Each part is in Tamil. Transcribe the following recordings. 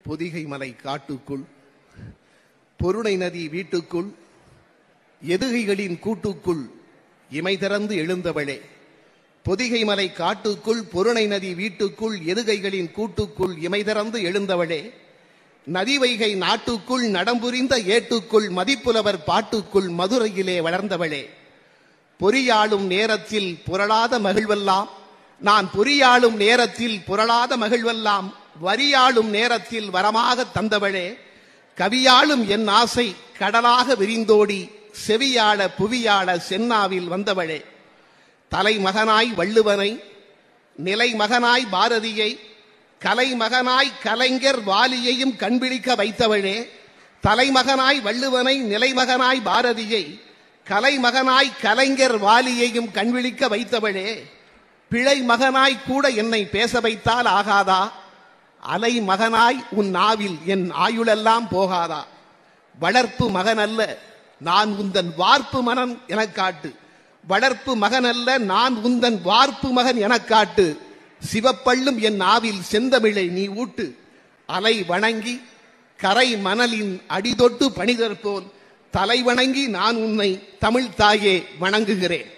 பொதிகை மலை காட்டுக்குள் பொருணை நதி வீட்டுக்குள் எதுகைகளின் கூட்டுக்குள் இமை திறந்து எழுந்தவளே பொதிகை மலை காட்டுக்குள் பொருணை நதி வீட்டுக்குள் எதுகைகளின் கூட்டுக்குள் இமை திறந்து எழுந்தவளே நதி வைகை நாட்டுக்குள் நடம்புரிந்த ஏட்டுக்குள் மதிப்புலவர் பாட்டுக்குள் மதுரையிலே வளர்ந்தவளே பொறியாளும் நேரத்தில் புரளாத மகிழ்வெல்லாம் நான் பொறியாளும் நேரத்தில் புரளாத மகிழ்வெல்லாம் வரியாளும் நேரத்தில் வரமாக தந்தவளே கவியாளும் என் ஆசை கடலாக விரிந்தோடி செவியாள புவியாள சென்னாவில் வந்தவளே தலைமகனாய் வள்ளுவனை நிலைமகனாய் பாரதியை கலைமகனாய் கலைஞர் வாலியையும் கண்பிடிக்க வைத்தவளே தலைமகனாய் வள்ளுவனை நிலைமகனாய் பாரதியை கலைமகனாய் கலைஞர் வாலியையும் கண்விழிக்க வைத்தவளே பிழை மகனாய் கூட என்னை பேச வைத்தால் ஆகாதா அலை மகனாய் உன் நாவில் என் ஆயுளெல்லாம் போகாதா வளர்ப்பு மகன் அல்ல நான் உந்தன் வார்ப்பு மகன் எனக் காட்டு வளர்ப்பு மகன் அல்ல நான் உந்தன் வார்ப்பு மகன் எனக் காட்டு சிவப்பள்ளும் என் நாவில் செந்தமிழை நீ ஊட்டு அலை வணங்கி கரை மணலின் அடிதொட்டு பணிதற் போல் தலை வணங்கி நான் உன்னை தமிழ் தாயே வணங்குகிறேன்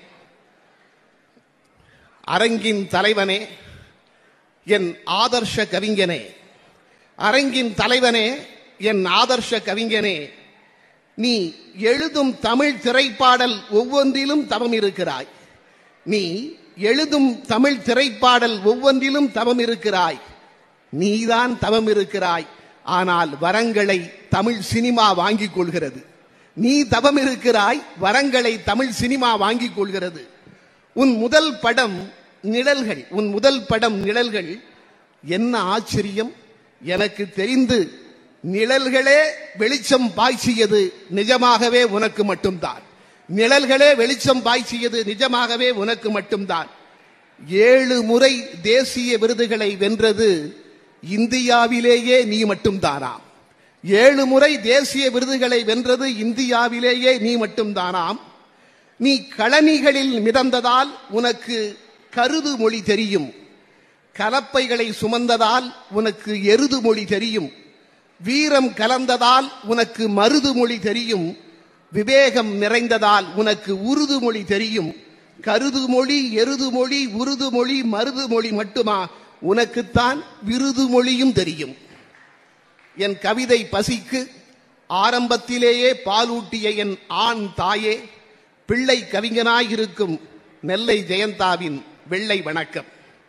அரங்கின் தலைவனே என் ஆதர்ஷ கவிஞனே அரங்கின் தலைவனே என் ஆதர்ஷ கவிஞனே நீ எழுதும் தமிழ் திரைப்பாடல் ஒவ்வொன்றிலும் தவம் இருக்கிறாய் நீ எழுதும் தமிழ் திரைப்பாடல் ஒவ்வொன்றிலும் தவம் இருக்கிறாய் நீதான் தவம் இருக்கிறாய் ஆனால் வரங்களை தமிழ் சினிமா வாங்கிக் கொள்கிறது நீ தவம் இருக்கிறாய் வரங்களை தமிழ் சினிமா வாங்கிக் கொள்கிறது உன் முதல் படம் நிழல்கள் உன் முதல் படம் நிழல்கள் என்ன ஆச்சரியம் எனக்கு தெரிந்து நிழல்களே வெளிச்சம் பாய்ச்சியது நிஜமாகவே உனக்கு மட்டும்தான் நிழல்களே வெளிச்சம் பாய்ச்சியது நிஜமாகவே உனக்கு மட்டும்தான் ஏழு முறை தேசிய விருதுகளை வென்றது இந்தியாவிலேயே நீ மட்டும்தானாம் ஏழு முறை தேசிய விருதுகளை வென்றது இந்தியாவிலேயே நீ மட்டும்தானாம் நீ களனிகளில் மிதந்ததால் உனக்கு கருது மொழி தெரியும் கலப்பைகளை சுமந்ததால் உனக்கு எருது மொழி தெரியும் வீரம் கலந்ததால் உனக்கு மருது மொழி தெரியும் விவேகம் நிறைந்ததால் உனக்கு உருது மொழி தெரியும் கருது மொழி எருது மொழி உருது மொழி மருது மொழி மட்டுமா உனக்குத்தான் விருது மொழியும் தெரியும் என் கவிதை பசிக்கு ஆரம்பத்திலேயே பாலூட்டிய என் ஆண் தாயே பிள்ளை கவிஞனாயிருக்கும் நெல்லை ஜெயந்தாவின் வெள்ளை வணக்கம்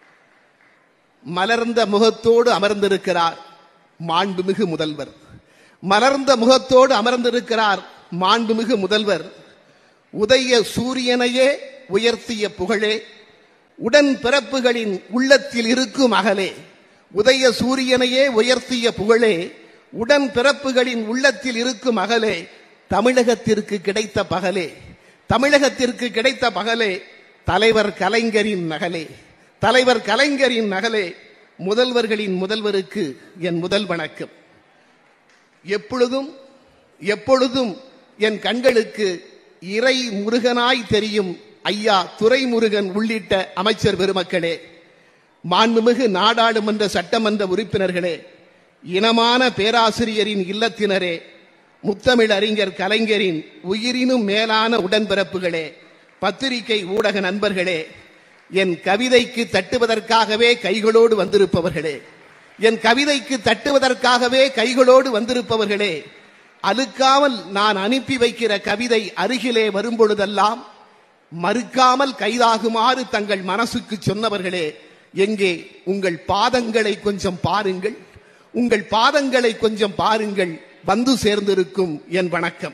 மலர்ந்த முகத்தோடு அமர்ந்திருக்கிறார் மாண்புமிகு முதல்வர் மலர்ந்த முகத்தோடு அமர்ந்திருக்கிறார் மாண்புமிகு முதல்வர் உதய சூரியனையே உயர்த்திய புகழே உடன் பிறப்புகளின் உள்ளத்தில் இருக்கும் அகலே உதய சூரியனையே உயர்த்திய புகழே உடன் பிறப்புகளின் உள்ளத்தில் இருக்கும் அகலே தமிழகத்திற்கு கிடைத்த பகலே தமிழகத்திற்கு கிடைத்த பகலே தலைவர் கலைஞரின் நகலே தலைவர் கலைஞரின் நகலே முதல்வர்களின் முதல்வருக்கு என் முதல் வணக்கம் எப்பொழுதும் எப்பொழுதும் என் கண்களுக்கு இறை முருகனாய் தெரியும் ஐயா துரைமுருகன் உள்ளிட்ட அமைச்சர் பெருமக்களே மாண்புமிகு நாடாளுமன்ற சட்டமன்ற உறுப்பினர்களே இனமான பேராசிரியரின் இல்லத்தினரே முத்தமிழ் அறிஞர் கலைஞரின் உயிரினும் மேலான உடன்பிறப்புகளே பத்திரிகை ஊடக நண்பர்களே என் கவிதைக்கு தட்டுவதற்காகவே கைகளோடு வந்திருப்பவர்களே என் கவிதைக்கு தட்டுவதற்காகவே கைகளோடு வந்திருப்பவர்களே அழுக்காமல் நான் அனுப்பி வைக்கிற கவிதை அருகிலே வரும்பொழுதெல்லாம் மறுக்காமல் கைதாகுமாறு தங்கள் மனசுக்கு சொன்னவர்களே எங்கே உங்கள் பாதங்களை கொஞ்சம் பாருங்கள் உங்கள் பாதங்களை கொஞ்சம் பாருங்கள் வந்து சேர்ந்திருக்கும் என் வணக்கம்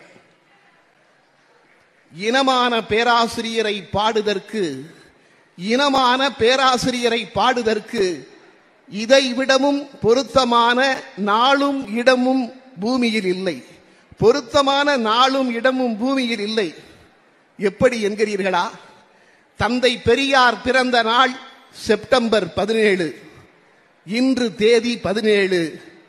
இனமான பேராசிரியரை பாடுதற்கு இனமான பேராசிரியரை பாடுதற்கு இதைவிடமும் பொருத்தமான நாளும் இடமும் பூமியில் இல்லை பொருத்தமான நாளும் இடமும் பூமியில் இல்லை எப்படி என்கிறீர்களா தந்தை பெரியார் பிறந்த நாள் செப்டம்பர் பதினேழு இன்று தேதி பதினேழு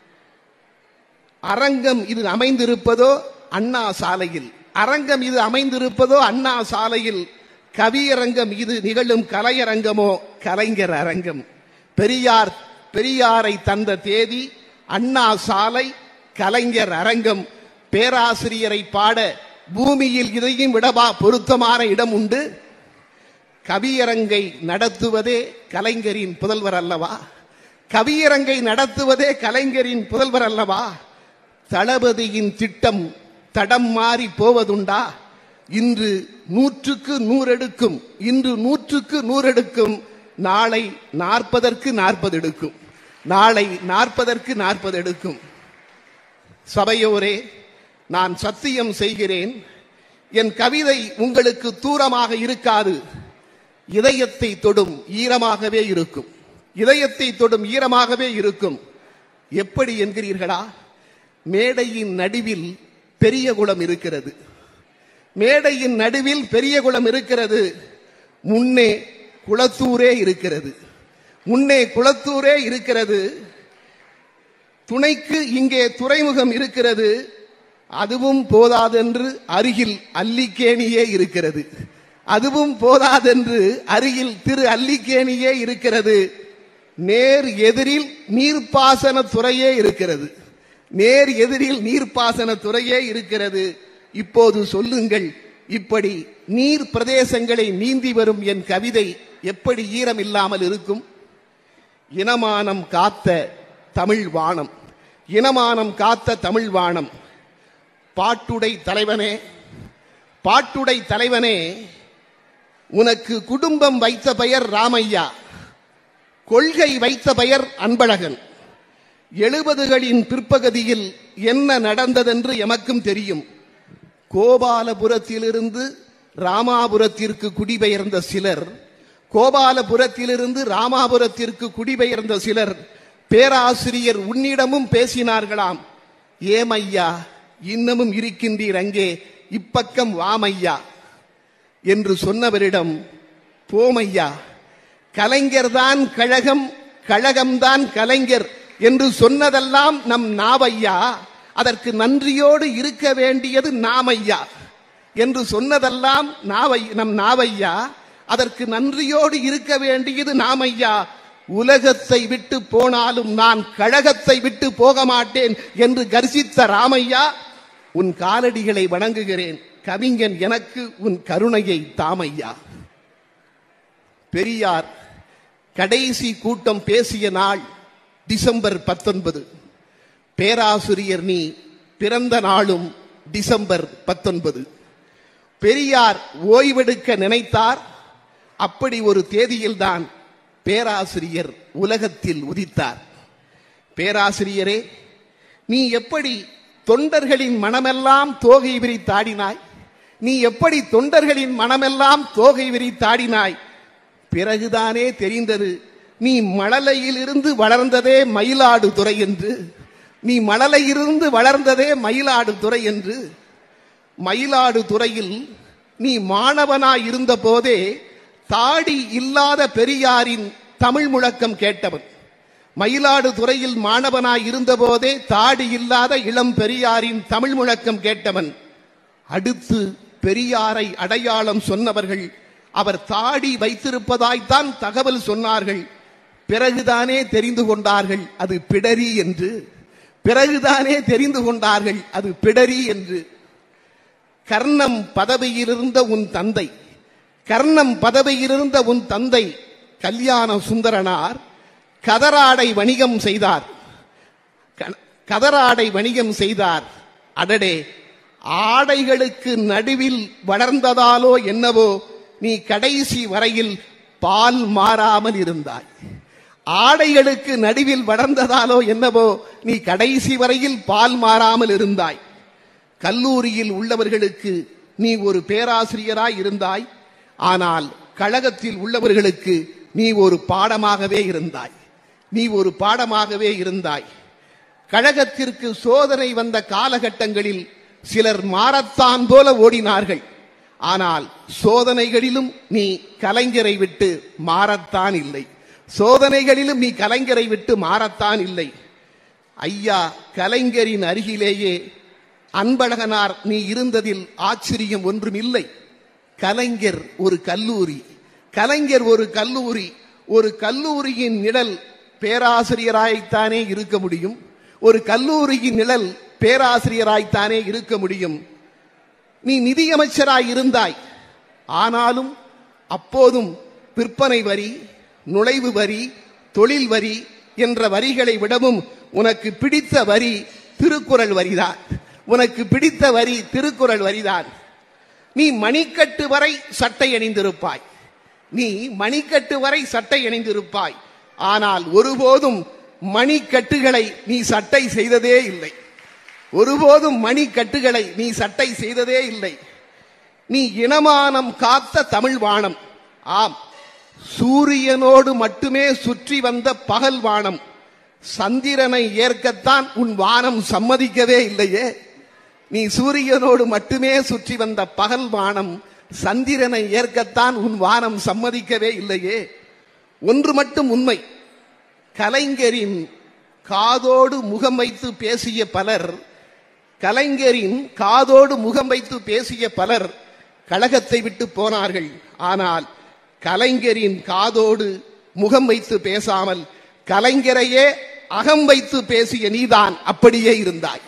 அரங்கம் இது அமைந்திருப்பதோ அண்ணா சாலையில் அரங்கம் இது அமைந்திருப்பதோ அண்ணா சாலையில் கவியரங்கம் இது நிகழும் கலையரங்கமோ கலைஞர் அரங்கம் பெரியார் பெரியாரை தந்த தேதி அண்ணா சாலை கலைஞர் அரங்கம் பேராசிரியரை பாட பூமியில் இதையும் விடவா பொருத்தமான இடம் உண்டு கவியரங்கை நடத்துவதே கலைஞரின் புதல்வர் அல்லவா கவியரங்கை நடத்துவதே கலைஞரின் புதல்வர் அல்லவா தளபதியின் திட்டம் தடம் மாறி போவதுண்டா இன்று நூற்றுக்கு நூறெடுக்கும் இன்று நூற்றுக்கு நூறெடுக்கும் நாளை நாற்பதற்கு நாற்பது எடுக்கும் நாளை நாற்பதற்கு நாற்பது எடுக்கும் சபையோரே நான் சத்தியம் செய்கிறேன் என் கவிதை உங்களுக்கு தூரமாக இருக்காது இதயத்தை தொடும் ஈரமாகவே இருக்கும் இதயத்தை தொடும் ஈரமாகவே இருக்கும் எப்படி என்கிறீர்களா மேடையின் நடுவில் பெரிய குளம் இருக்கிறது மேடையின் நடுவில் பெரிய குளம் இருக்கிறது முன்னே குளத்தூரே இருக்கிறது முன்னே குளத்தூரே இருக்கிறது துணைக்கு இங்கே துறைமுகம் இருக்கிறது அதுவும் போதாதென்று அருகில் அல்லிக்கேணியே இருக்கிறது அதுவும் போதாதென்று அருகில் திரு அல்லிக்கேணியே இருக்கிறது நேர் எதிரில் நீர்ப்பாசன துறையே இருக்கிறது நேர் எதிரில் நீர்ப்பாசன துறையே இருக்கிறது இப்போது சொல்லுங்கள் இப்படி நீர் பிரதேசங்களை நீந்தி வரும் என் கவிதை எப்படி ஈரம் இல்லாமல் இருக்கும் இனமானம் காத்த தமிழ் வானம் இனமானம் காத்த தமிழ் வானம் பாட்டுடை தலைவனே பாட்டுடை தலைவனே உனக்கு குடும்பம் வைத்த பெயர் ராமையா கொள்கை வைத்த பெயர் அன்பழகன் எழுபதுகளின் பிற்பகுதியில் என்ன நடந்ததென்று எமக்கும் தெரியும் கோபாலபுரத்திலிருந்து ராமாபுரத்திற்கு குடிபெயர்ந்த சிலர் கோபாலபுரத்திலிருந்து ராமாபுரத்திற்கு குடிபெயர்ந்த சிலர் பேராசிரியர் உன்னிடமும் பேசினார்களாம் ஏமையா இன்னமும் இருக்கின்றீர் அங்கே இப்பக்கம் வாமையா என்று சொன்னவரிடம் போமையா கலைஞர்தான் கழகம் கழகம்தான் கலைஞர் என்று சொன்னதெல்லாம் நம் நாவையா அதற்கு நன்றியோடு இருக்க வேண்டியது நாமையா என்று சொன்னதெல்லாம் நாவை நம் நாவையா அதற்கு நன்றியோடு இருக்க வேண்டியது நாமையா உலகத்தை விட்டு போனாலும் நான் கழகத்தை விட்டு போக மாட்டேன் என்று கர்சித்த ராமையா உன் காலடிகளை வணங்குகிறேன் கவிஞன் எனக்கு உன் கருணையை தாமையா பெரியார் கடைசி கூட்டம் பேசிய நாள் டிசம்பர் பத்தொன்பது பேராசிரியர் நீ பிறந்த நாளும் டிசம்பர் பத்தொன்பது பெரியார் ஓய்வெடுக்க நினைத்தார் அப்படி ஒரு தேதியில்தான் பேராசிரியர் உலகத்தில் உதித்தார் பேராசிரியரே நீ எப்படி தொண்டர்களின் மனமெல்லாம் தோகை விரித்தாடினாய் நீ எப்படி தொண்டர்களின் மனமெல்லாம் தோகை விரித்தாடினாய் பிறகுதானே தெரிந்தது நீ மழலையிலிருந்து வளர்ந்ததே மயிலாடு துறை என்று நீ மழலையிலிருந்து வளர்ந்ததே மயிலாடு துறை என்று மயிலாடு துறையில் நீ மாணவனாய் இருந்த போதே தாடி இல்லாத பெரியாரின் தமிழ் முழக்கம் கேட்டவன் மயிலாடு துறையில் மாணவனாய் இருந்தபோதே தாடி இல்லாத இளம் பெரியாரின் தமிழ் முழக்கம் கேட்டவன் அடுத்து பெரியாரை அடையாளம் சொன்னவர்கள் அவர் தாடி வைத்திருப்பதாய்த்தான் தகவல் சொன்னார்கள் பிறகுதானே தெரிந்து கொண்டார்கள் அது பிடரி என்று பிறகுதானே தெரிந்து கொண்டார்கள் அது பிடரி என்று கர்ணம் பதவியிலிருந்த உன் தந்தை கர்ணம் பதவியிலிருந்த உன் தந்தை கல்யாண சுந்தரனார் கதராடை வணிகம் செய்தார் க- கதராடை வணிகம் செய்தார் அடடே ஆடைகளுக்கு நடுவில் வளர்ந்ததாலோ என்னவோ நீ கடைசி வரையில் பால் மாறாமல் இருந்தாய் ஆடைகளுக்கு நடுவில் வளர்ந்ததாலோ என்னவோ நீ கடைசி வரையில் பால் மாறாமல் இருந்தாய் கல்லூரியில் உள்ளவர்களுக்கு நீ ஒரு பேராசிரியராய் இருந்தாய் ஆனால் கழகத்தில் உள்ளவர்களுக்கு நீ ஒரு பாடமாகவே இருந்தாய் நீ ஒரு பாடமாகவே இருந்தாய் கழகத்திற்கு சோதனை வந்த காலகட்டங்களில் சிலர் மாரத்தான் போல ஓடினார்கள் ஆனால் சோதனைகளிலும் நீ கலைஞரை விட்டு மாறத்தான் இல்லை சோதனைகளிலும் நீ கலைஞரை விட்டு மாறத்தான் இல்லை ஐயா கலைஞரின் அருகிலேயே அன்பழகனார் நீ இருந்ததில் ஆச்சரியம் ஒன்றும் இல்லை கலைஞர் ஒரு கல்லூரி கலைஞர் ஒரு கல்லூரி ஒரு கல்லூரியின் நிழல் பேராசிரியராய்த்தானே இருக்க முடியும் ஒரு கல்லூரியின் நிழல் பேராசிரியராய்த்தானே இருக்க முடியும் நீ நிதியமைச்சராய் இருந்தாய் ஆனாலும் அப்போதும் விற்பனை வரி நுழைவு வரி தொழில் வரி என்ற வரிகளை விடவும் உனக்கு பிடித்த வரி திருக்குறள் வரிதான் உனக்கு பிடித்த வரி திருக்குறள் வரிதான் நீ மணிக்கட்டு வரை சட்டை அணிந்திருப்பாய் நீ மணிக்கட்டு வரை சட்டை அணிந்திருப்பாய் ஆனால் ஒருபோதும் மணிக்கட்டுகளை நீ சட்டை செய்ததே இல்லை ஒருபோதும் மணிக்கட்டுகளை நீ சட்டை செய்ததே இல்லை நீ இனமானம் காத்த தமிழ் வானம் ஆம் சூரியனோடு மட்டுமே சுற்றி வந்த பகல் வானம் சந்திரனை ஏற்கத்தான் உன் வானம் சம்மதிக்கவே இல்லையே நீ சூரியனோடு மட்டுமே சுற்றி வந்த பகல் வானம் சந்திரனை ஏற்கத்தான் உன் வானம் சம்மதிக்கவே இல்லையே ஒன்று மட்டும் உண்மை கலைஞரின் காதோடு முகம் வைத்து பேசிய பலர் கலைஞரின் காதோடு முகம் வைத்து பேசிய பலர் கழகத்தை விட்டு போனார்கள் ஆனால் கலைஞரின் காதோடு முகம் வைத்து பேசாமல் கலைஞரையே அகம் வைத்து பேசிய நீதான் அப்படியே இருந்தாய்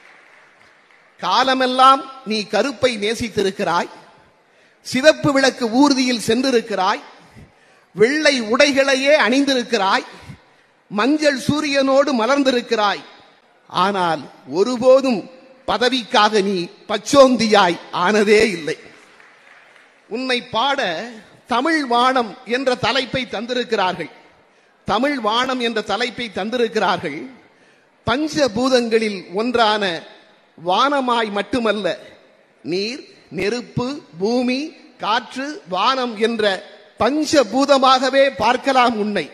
காலமெல்லாம் நீ கருப்பை நேசித்திருக்கிறாய் சிவப்பு விளக்கு ஊர்தியில் சென்றிருக்கிறாய் வெள்ளை உடைகளையே அணிந்திருக்கிறாய் மஞ்சள் சூரியனோடு மலர்ந்திருக்கிறாய் ஆனால் ஒருபோதும் பதவிக்காக நீ பச்சோந்தியாய் ஆனதே இல்லை உன்னை பாட தமிழ் வானம் என்ற தலைப்பை தந்திருக்கிறார்கள் தமிழ் வானம் என்ற தலைப்பை தந்திருக்கிறார்கள் பஞ்சபூதங்களில் ஒன்றான வானமாய் மட்டுமல்ல நீர் நெருப்பு பூமி காற்று வானம் என்ற பஞ்சபூதமாகவே பார்க்கலாம் உன்னை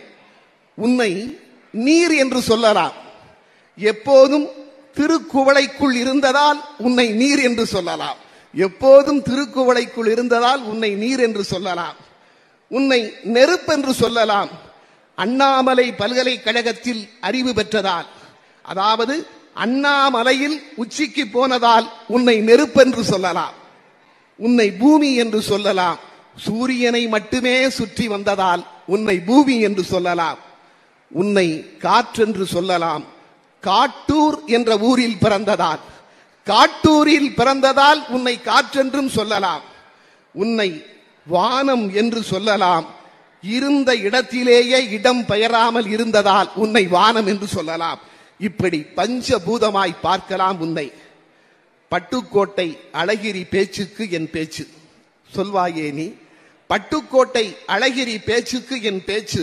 உன்னை நீர் என்று சொல்லலாம் எப்போதும் திருக்குவளைக்குள் இருந்ததால் உன்னை நீர் என்று சொல்லலாம் எப்போதும் திருக்குவளைக்குள் இருந்ததால் உன்னை நீர் என்று சொல்லலாம் உன்னை நெருப்பென்று சொல்லலாம் அண்ணாமலை பல்கலைக்கழகத்தில் அறிவு பெற்றதால் அதாவது அண்ணாமலையில் உச்சிக்கு போனதால் உன்னை நெருப்பென்று சொல்லலாம் உன்னை பூமி என்று சொல்லலாம் சூரியனை மட்டுமே சுற்றி வந்ததால் உன்னை பூமி என்று சொல்லலாம் உன்னை காற்றென்று சொல்லலாம் காட்டூர் என்ற ஊரில் பிறந்ததால் காட்டூரில் பிறந்ததால் உன்னை காற்றென்றும் சொல்லலாம் உன்னை வானம் என்று சொல்லலாம் இருந்த இடத்திலேயே இடம் பெயராமல் இருந்ததால் உன்னை வானம் என்று சொல்லலாம் இப்படி பஞ்சபூதமாய் பார்க்கலாம் உன்னை பட்டுக்கோட்டை அழகிரி பேச்சுக்கு என் பேச்சு சொல்வாயே நீ பட்டுக்கோட்டை அழகிரி பேச்சுக்கு என் பேச்சு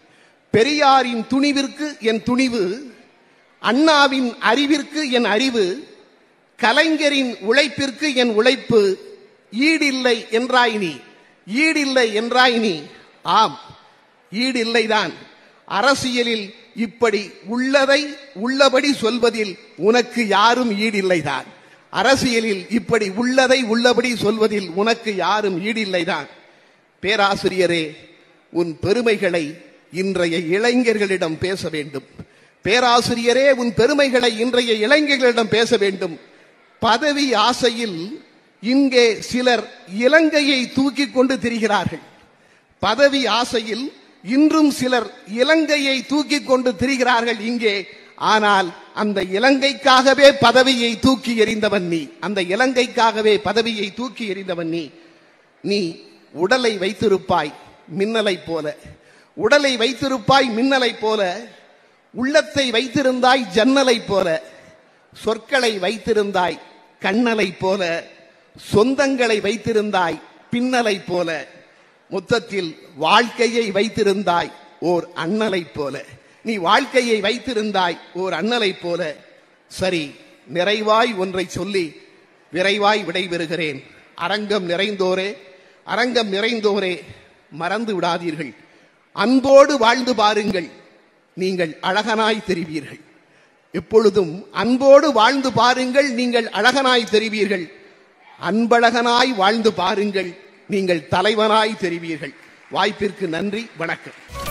பெரியாரின் துணிவிற்கு என் துணிவு அண்ணாவின் அறிவிற்கு என் அறிவு கலைஞரின் உழைப்பிற்கு என் உழைப்பு ஈடில்லை என்றாய் நீ ஈடில்லை என்றாய் நீ ஆம் ஈடில்லைதான் அரசியலில் இப்படி உள்ளதை உள்ளபடி சொல்வதில் உனக்கு யாரும் ஈடில்லைதான் அரசியலில் இப்படி உள்ளதை உள்ளபடி சொல்வதில் உனக்கு யாரும் ஈடில்லைதான் பேராசிரியரே உன் பெருமைகளை இன்றைய இளைஞர்களிடம் பேச வேண்டும் பேராசிரியரே உன் பெருமைகளை இன்றைய இளைஞர்களிடம் பேச வேண்டும் பதவி ஆசையில் இங்கே சிலர் இலங்கையை தூக்கி கொண்டு திரிகிறார்கள் பதவி ஆசையில் இன்றும் சிலர் இலங்கையை தூக்கி கொண்டு திரிகிறார்கள் இங்கே ஆனால் அந்த இலங்கைக்காகவே பதவியை தூக்கி எறிந்தவன் நீ அந்த இலங்கைக்காகவே பதவியை தூக்கி எறிந்தவன் நீ நீ உடலை வைத்திருப்பாய் மின்னலை போல உடலை வைத்திருப்பாய் மின்னலை போல உள்ளத்தை வைத்திருந்தாய் ஜன்னலை போல சொற்களை வைத்திருந்தாய் கண்ணலை போல சொந்தங்களை வைத்திருந்தாய் பின்னலை போல மொத்தத்தில் வாழ்க்கையை வைத்திருந்தாய் ஓர் அண்ணலை போல நீ வாழ்க்கையை வைத்திருந்தாய் ஓர் அண்ணலை போல சரி நிறைவாய் ஒன்றை சொல்லி விரைவாய் விடைபெறுகிறேன் அரங்கம் நிறைந்தோரே அரங்கம் நிறைந்தோரே மறந்து விடாதீர்கள் அன்போடு வாழ்ந்து பாருங்கள் நீங்கள் அழகனாய் தெரிவீர்கள் எப்பொழுதும் அன்போடு வாழ்ந்து பாருங்கள் நீங்கள் அழகனாய் தெரிவீர்கள் அன்பழகனாய் வாழ்ந்து பாருங்கள் நீங்கள் தலைவனாய் தெரிவீர்கள் வாய்ப்பிற்கு நன்றி வணக்கம்